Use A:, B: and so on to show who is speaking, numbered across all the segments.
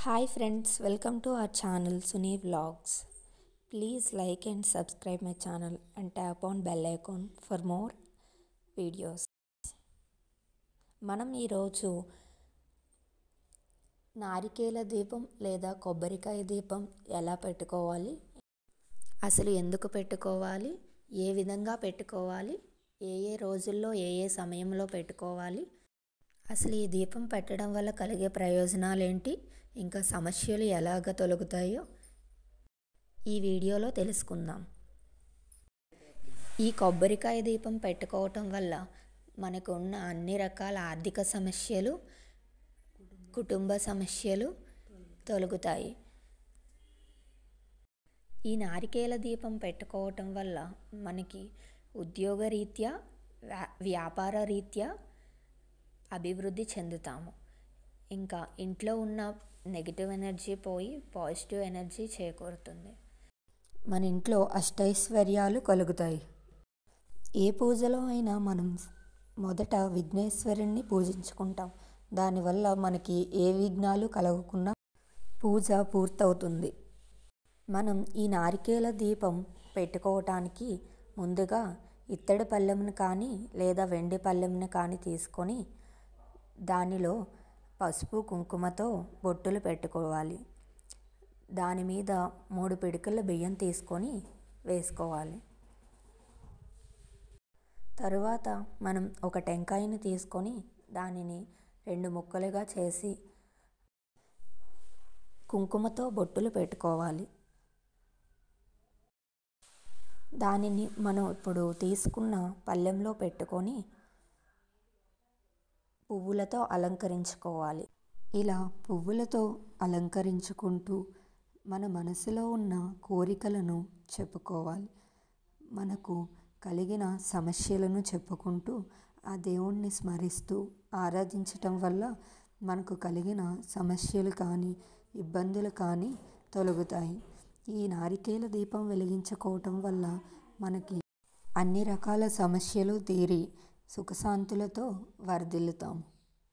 A: hi friends welcome to our channel Suni vlogs please like and subscribe my channel and tap on bell icon for more videos మనం ఈరోజు నారికేల దీపం లేదా కొబ్బరికాయ దీపం ఎలా పెట్టుకోవాలి అసలు ఎందుకు పెట్టుకోవాలి ఏ విధంగా పెట్టుకోవాలి ఏ ఏ రోజుల్లో ఏ ఏ సమయంలో పెట్టుకోవాలి అసలు ఈ దీపం పెట్టడం వల్ల కలిగే ప్రయోజనాలు ఏంటి ఇంకా సమస్యలు ఎలాగ తొలగుతాయో ఈ వీడియోలో తెలుసుకుందాం ఈ కొబ్బరికాయ దీపం పెట్టుకోవటం వల్ల మనకు ఉన్న అన్ని రకాల ఆర్థిక సమస్యలు కుటుంబ సమస్యలు తొలగుతాయి ఈ నారికేల దీపం పెట్టుకోవటం వల్ల మనకి ఉద్యోగరీత్యా వ్యా వ్యాపార రీత్యా అభివృద్ధి చెందుతాము ఇంకా ఇంట్లో ఉన్న నెగిటివ్ ఎనర్జీ పోయి పాజిటివ్ ఎనర్జీ చేకూరుతుంది మన ఇంట్లో అష్టైశ్వర్యాలు కలుగుతాయి ఏ పూజలో అయినా మనం మొదట విఘ్నేశ్వరుణ్ణి పూజించుకుంటాం దానివల్ల మనకి ఏ విఘ్నాలు కలగకుండా పూజ పూర్తవుతుంది మనం ఈ నారికేల దీపం పెట్టుకోవటానికి ముందుగా ఇత్తడి పళ్ళెమును కానీ లేదా వెండి పళ్ళెమును కానీ తీసుకొని దానిలో పసుపు కుంకుమతో బొట్టులు పెట్టుకోవాలి దాని మీద మూడు పిడికల బియ్యం తీసుకొని వేసుకోవాలి తరువాత మనం ఒక టెంకాయని తీసుకొని దానిని రెండు ముక్కలుగా చేసి కుంకుమతో బొట్టులు పెట్టుకోవాలి దానిని మనం ఇప్పుడు తీసుకున్న పళ్ళెంలో పెట్టుకొని పువ్వులతో అలంకరించుకోవాలి ఇలా పువ్వులతో అలంకరించుకుంటూ మన మనసులో ఉన్న కోరికలను చెప్పుకోవాలి మనకు కలిగిన సమస్యలను చెప్పుకుంటూ ఆ దేవుణ్ణి స్మరిస్తూ ఆరాధించటం వల్ల మనకు కలిగిన సమస్యలు కానీ ఇబ్బందులు కానీ తొలగుతాయి ఈ నారికేల దీపం వెలిగించుకోవటం వల్ల మనకి అన్ని రకాల సమస్యలు తీరి సుఖశాంతులతో వర్ధిల్లుతాము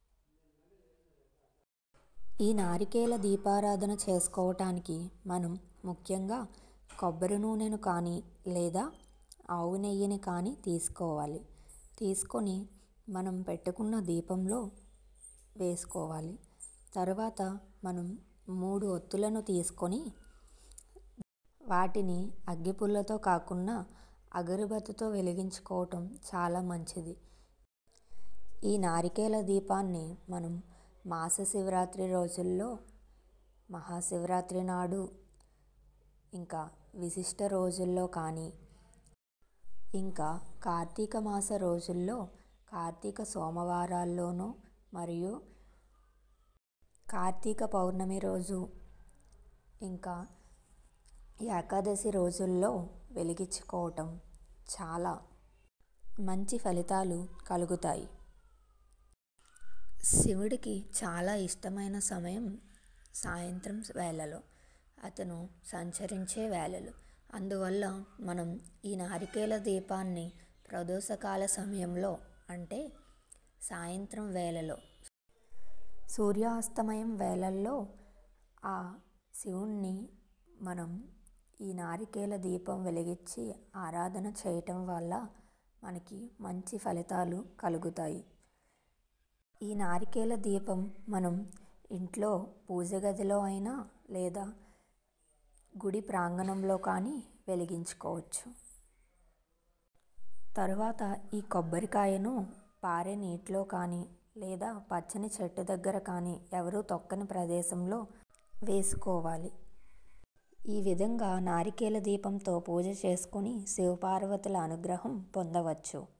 A: ఈ నారికేల దీపారాధన చేసుకోవటానికి మనం ముఖ్యంగా కొబ్బరి నూనెను కానీ లేదా ఆవు నెయ్యిని కానీ తీసుకోవాలి తీసుకొని మనం పెట్టుకున్న దీపంలో వేసుకోవాలి తర్వాత మనం మూడు ఒత్తులను తీసుకొని వాటిని అగ్గిపుల్లతో కాకుండా అగరబత్తితో వెలిగించుకోవటం చాలా మంచిది ఈ నారికేల దీపాన్ని మనం మాస శివరాత్రి రోజుల్లో మహాశివరాత్రి నాడు ఇంకా విశిష్ట రోజుల్లో కానీ ఇంకా కార్తీక మాస రోజుల్లో కార్తీక సోమవారాల్లోనూ మరియు కార్తీక పౌర్ణమి రోజు ఇంకా ఏకాదశి రోజుల్లో వెలిగించుకోవటం చాలా మంచి ఫలితాలు కలుగుతాయి శివుడికి చాలా ఇష్టమైన సమయం సాయంత్రం వేళలో అతను సంచరించే వేళలు అందువల్ల మనం ఈ నారికేల దీపాన్ని ప్రదోషకాల సమయంలో అంటే సాయంత్రం వేళలో సూర్యాస్తమయం వేళల్లో ఆ శివుణ్ణి మనం ఈ నారికేల దీపం వెలిగించి ఆరాధన చేయటం వల్ల మనకి మంచి ఫలితాలు కలుగుతాయి ఈ నారికేల దీపం మనం ఇంట్లో పూజ గదిలో అయినా లేదా గుడి ప్రాంగణంలో కానీ వెలిగించుకోవచ్చు తరువాత ఈ కొబ్బరికాయను పారే నీటిలో కానీ లేదా పచ్చని చెట్టు దగ్గర కానీ ఎవరూ తొక్కని ప్రదేశంలో వేసుకోవాలి ఈ విధంగా నారికేల దీపంతో పూజ చేసుకుని శివపార్వతుల అనుగ్రహం పొందవచ్చు